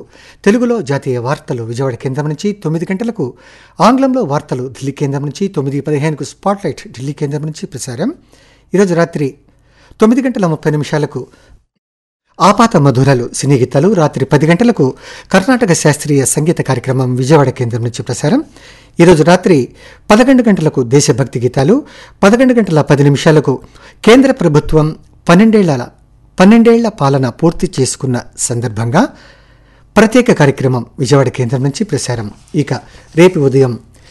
తెలుగులో జాతీయ వార్తలు విజయవాడ కేంద్రం నుంచి తొమ్మిది గంటలకు ఆంగ్లంలో వార్తలు ఢిల్లీ కేంద్రం నుంచి తొమ్మిది పదిహేనుకు స్పాట్లైట్ ఢిల్లీ కేంద్రం నుంచి ప్రసారం ఈరోజు రాత్రి తొమ్మిది గంటల ముప్పై నిమిషాలకు ఆపాత మధురాలు సినీ గీతాలు రాత్రి పది గంటలకు కర్ణాటక శాస్త్రీయ సంగీత కార్యక్రమం విజయవాడ కేంద్రం నుంచి ప్రసారం ఈరోజు రాత్రి పదకొండు గంటలకు దేశభక్తి గీతాలు పదకొండు గంటల పది నిమిషాలకు కేంద్ర ప్రభుత్వం పన్నెండేళ్ల పన్నెండేళ్ల పాలన పూర్తి చేసుకున్న సందర్భంగా ప్రత్యేక కార్యక్రమం విజయవాడ కేంద్రం నుంచి ప్రసారం ఇక రేపు ఉదయం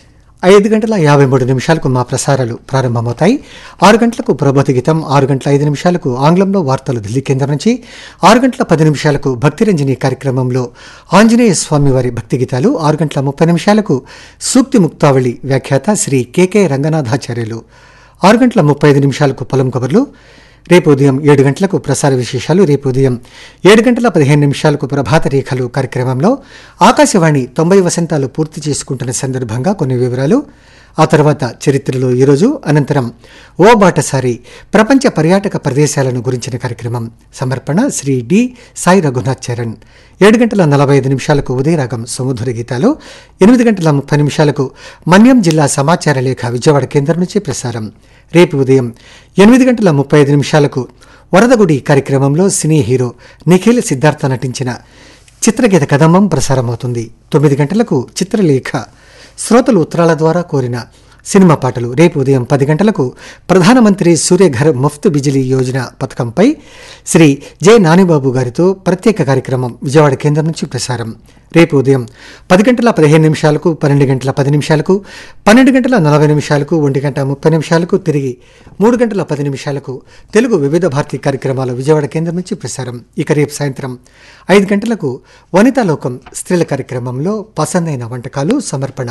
ఐదు గంటల యాభై మూడు నిమిషాలకు మా ప్రసారాలు ప్రారంభమవుతాయి ఆరు గంటలకు ప్రభోతి గీతం ఆరు గంటల ఐదు నిమిషాలకు ఆంగ్లంలో వార్తలు ఢిల్లీ కేంద్రం నుంచి ఆరు గంటల పది నిమిషాలకు భక్తిరంజని కార్యక్రమంలో ఆంజనేయ స్వామి వారి భక్తి గీతాలు ఆరు గంటల ముప్పై నిమిషాలకు సూక్తి ముక్తావళి వ్యాఖ్యాత శ్రీ కెకే రంగనాథాచార్యులు ఆరు గంటల ముప్పై ఐదు నిమిషాలకు పొలం కబుర్లు రేపు ఉదయం ఏడు గంటలకు ప్రసార విశేషాలు రేపు ఉదయం ఏడు గంటల పదిహేను నిమిషాలకు ప్రభాత రేఖలు కార్యక్రమంలో ఆకాశవాణి తొంభై వసంతాలు పూర్తి చేసుకుంటున్న సందర్భంగా కొన్ని వివరాలు ఆ తర్వాత చరిత్రలో ఈరోజు అనంతరం ఓ బాటసారి ప్రపంచ పర్యాటక ప్రదేశాలను గురించిన కార్యక్రమం సమర్పణ శ్రీ డి సాయి రఘునాథ్ చరణ్ ఏడు గంటల నలభై ఐదు నిమిషాలకు ఉదయరాగం సుమధుర గీతాలు ఎనిమిది గంటల ముప్పై నిమిషాలకు మన్యం జిల్లా సమాచార లేఖ విజయవాడ కేంద్రం నుంచి ప్రసారం రేపు ఉదయం ఎనిమిది గంటల ముప్పై ఐదు నిమిషాలకు వరదగుడి కార్యక్రమంలో సినీ హీరో నిఖిల్ సిద్ధార్థ నటించిన చిత్రగీత కదంబం ప్రసారమవుతుంది తొమ్మిది గంటలకు చిత్రలేఖ శ్రోతలు ఉత్తరాల ద్వారా కోరిన సినిమా పాటలు రేపు ఉదయం పది గంటలకు ప్రధానమంత్రి సూర్యఘర్ ముఫ్త్ బిజిలీ యోజన పథకంపై శ్రీ జె నానిబాబు గారితో ప్రత్యేక కార్యక్రమం విజయవాడ కేంద్రం నుంచి ప్రసారం రేపు ఉదయం పది గంటల పదిహేను నిమిషాలకు పన్నెండు గంటల పది నిమిషాలకు పన్నెండు గంటల నలభై నిమిషాలకు ఒంటి గంట ముప్పై నిమిషాలకు తిరిగి మూడు గంటల పది నిమిషాలకు తెలుగు వివిధ భారతి కార్యక్రమాలు విజయవాడ కేంద్రం నుంచి ప్రసారం ఇక రేపు సాయంత్రం ఐదు గంటలకు వనితా లోకం స్త్రీల కార్యక్రమంలో పసందైన వంటకాలు సమర్పణ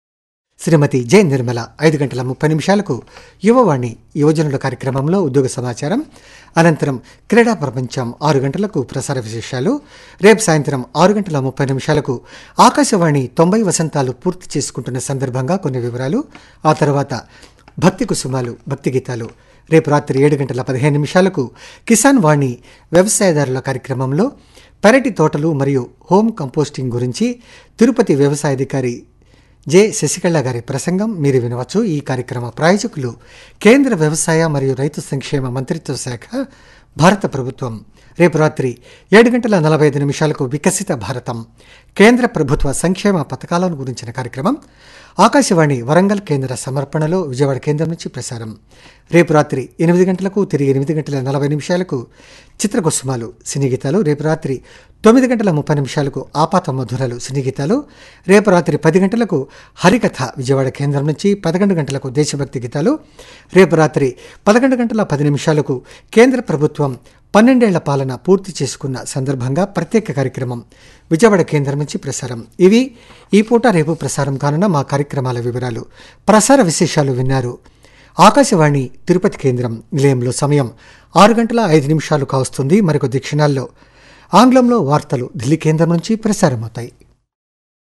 శ్రీమతి జె నిర్మల ఐదు గంటల ముప్పై నిమిషాలకు యువవాణి యువజనుల కార్యక్రమంలో ఉద్యోగ సమాచారం అనంతరం క్రీడా ప్రపంచం ఆరు గంటలకు ప్రసార విశేషాలు రేపు సాయంత్రం ఆరు గంటల ముప్పై నిమిషాలకు ఆకాశవాణి తొంభై వసంతాలు పూర్తి చేసుకుంటున్న సందర్భంగా కొన్ని వివరాలు ఆ తర్వాత భక్తి కుసుమాలు భక్తి గీతాలు రేపు రాత్రి ఏడు గంటల పదిహేను నిమిషాలకు కిసాన్ వాణి వ్యవసాయదారుల కార్యక్రమంలో పెరటి తోటలు మరియు హోమ్ కంపోస్టింగ్ గురించి తిరుపతి వ్యవసాయాధికారి జె శశికళ గారి ప్రసంగం మీరు వినవచ్చు ఈ కార్యక్రమ ప్రాయోజకులు కేంద్ర వ్యవసాయ మరియు రైతు సంక్షేమ మంత్రిత్వ శాఖ భారత ప్రభుత్వం రేపు రాత్రి ఏడు గంటల నలభై ఐదు నిమిషాలకు వికసిత భారతం కేంద్ర ప్రభుత్వ సంక్షేమ పథకాలను గురించిన కార్యక్రమం ఆకాశవాణి వరంగల్ కేంద్ర సమర్పణలో విజయవాడ కేంద్రం నుంచి ప్రసారం రేపు రాత్రి ఎనిమిది గంటలకు తిరిగి ఎనిమిది గంటల నలభై నిమిషాలకు చిత్రకుసుమాలు సినీ గీతాలు రేపు రాత్రి తొమ్మిది గంటల ముప్పై నిమిషాలకు ఆపాత మధురలు సినీ గీతాలు రేపు రాత్రి పది గంటలకు హరికథ విజయవాడ కేంద్రం నుంచి పదకొండు గంటలకు దేశభక్తి గీతాలు రేపు రాత్రి పదకొండు గంటల పది నిమిషాలకు కేంద్ర ప్రభుత్వం పన్నెండేళ్ల పాలన పూర్తి చేసుకున్న సందర్భంగా ప్రత్యేక కార్యక్రమం విజయవాడ కేంద్రం నుంచి ప్రసారం ఇవి ఈ పూట రేపు ప్రసారం కానున్న మా కార్యక్రమాల వివరాలు ప్రసార విశేషాలు విన్నారు ఆకాశవాణి తిరుపతి కేంద్రం నిలయంలో సమయం ఆరు గంటల ఐదు నిమిషాలు కావస్తుంది మరికొద్ది క్షణాల్లో ఆంగ్లంలో వార్తలు ఢిల్లీ కేంద్రం నుంచి ప్రసారమవుతాయి